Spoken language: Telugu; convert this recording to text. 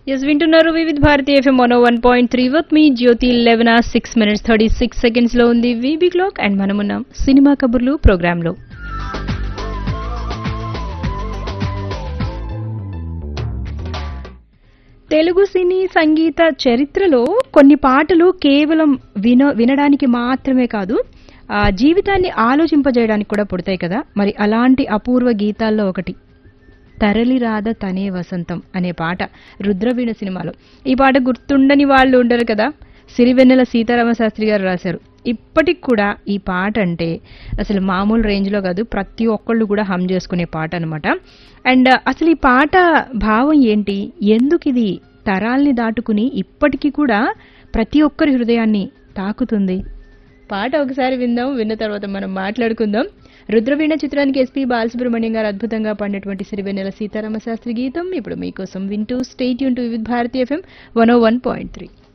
ఎస్ వింటున్నారు Vividh Bharati FM one one point three with me Jyoti eleven ah six minutes thirty six seconds లో ఉంది వీబీ క్లాక్ అండ్ మనమున్నాం సినిమా కబుర్లు ప్రోగ్రామ్ లో తెలుగు సినీ సంగీత చరిత్రలో కొన్ని పాటలు కేవలం విన వినడానికి మాత్రమే కాదు ఆ జీవితాన్ని ఆలోచింపజేయడానికి కూడా పుడతాయి కదా మరి అలాంటి అపూర్వ గీతాల్లో ఒకటి తరలి రాధ తనే వసంతం అనే పాట రుద్రవీణ సినిమాలో ఈ పాట గుర్తుండని వాళ్ళు ఉండరు కదా సిరివెన్నెల సీతారామ శాస్త్రి గారు రాశారు ఇప్పటికి కూడా ఈ పాట అంటే అసలు మామూలు రేంజ్లో కాదు ప్రతి ఒక్కళ్ళు కూడా హమ్ చేసుకునే పాట అనమాట అండ్ అసలు ఈ పాట భావం ఏంటి ఎందుకు ఇది తరాల్ని దాటుకుని ఇప్పటికీ కూడా ప్రతి ఒక్కరి హృదయాన్ని తాకుతుంది పాట ఒకసారి విందాం విన్న తర్వాత మనం మాట్లాడుకుందాం రుద్రవీణ చిత్రానికి ఎస్పీ బాలసుబ్రహ్మణ్యం గారు అద్భుతంగా పాడినటువంటి సిరివెన్నెల సీతారామ శాస్త్రి గీతం ఇప్పుడు మీకోసం వింటూ స్టేట్ యూన్ to Vividh Bharati FM one o one point three